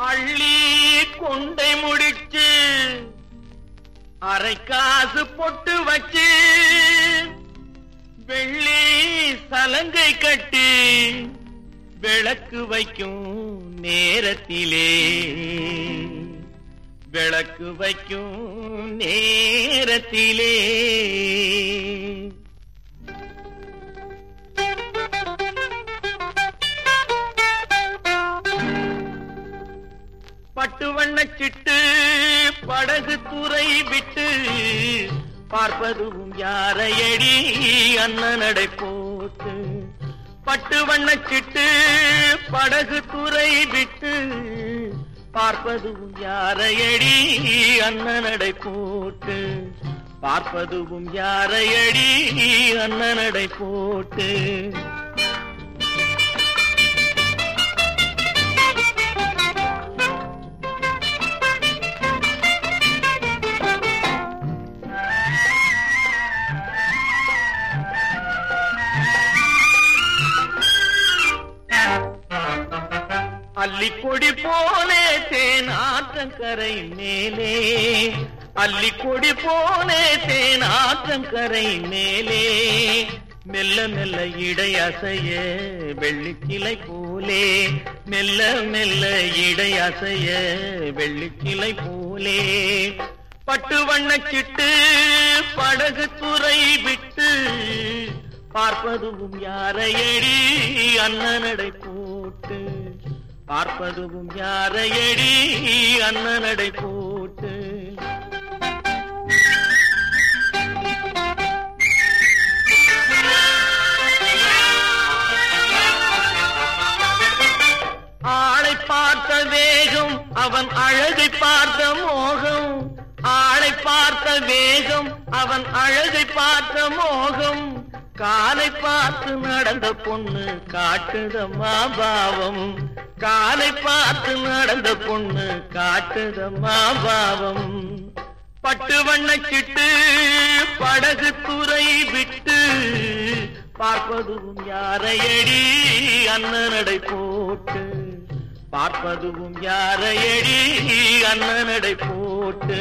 அள்ளி கொண்டை முடிச்சு அரை காசு பொட்டு வச்சு வெள்ளி சலங்கை கட்டி விளக்கு வைக்கும் நேரத்திலே விளக்கு வைக்கும் நேரத்திலே பட்டு வண்ணச் சிட்டு படகு துறை விட்டு பார்ப்பதும் யாரையடி அண்ணனடை போட்டு பட்டு வண்ணச் சிட்டு படகு துறை விட்டு பார்ப்பதும் யாரையடி அண்ணனடை போட்டு பார்ப்பதும் யாரையடி அண்ணனடை போட்டு அள்ளிக்கொடி போலே தேனாற்றங்கரை மேலே அள்ளிக்கொடி போலே தேனாற்றங்கரை மேலே மெல்ல மெல்ல இடை அசைய வெள்ளிக்கிளை போலே மெல்ல மெல்ல இடை அசைய வெள்ளிக்கிளை போலே பட்டு வண்ணச் சிட்டு படகு துறை விட்டு பார்ப்பதும் யாரையடி அண்ணனடை போட்டு பார்ப்பதும் யாரையடி அண்ணனடை போட்டு ஆளை பார்த்த வேகம் அவன் அழகை பார்த்த மோகம் ஆளை பார்த்த வேகம் அவன் அழகை பார்த்த மோகம் காலை பார்த்து நடந்த பொண்ணு காட்டுதம்மா பாவம் காலை பார்த்து நடந்த பொண்ணு காட்டுதம்மா பாவம் பட்டு வண்ணச் சிட்டு படகு துறை விட்டு பார்ப்பதும் யாரையடி அண்ணனடை போட்டு பார்ப்பதும் யாரையடி அண்ணனடை போட்டு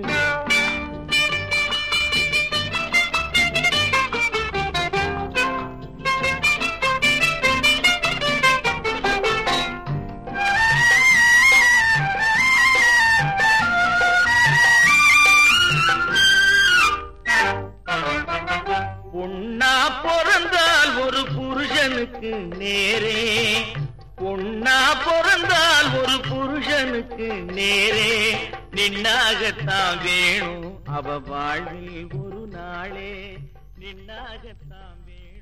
பொன்னா பிறந்தால் ஒரு புருஷனுக்கு நேரே பொன்னா பிறந்தால் ஒரு புருஷனுக்கு நேரே நின்னாகத்தான் வேணும் அவ வாழ்வில் ஒரு நாளே நின்னாகத்தான் வேணும்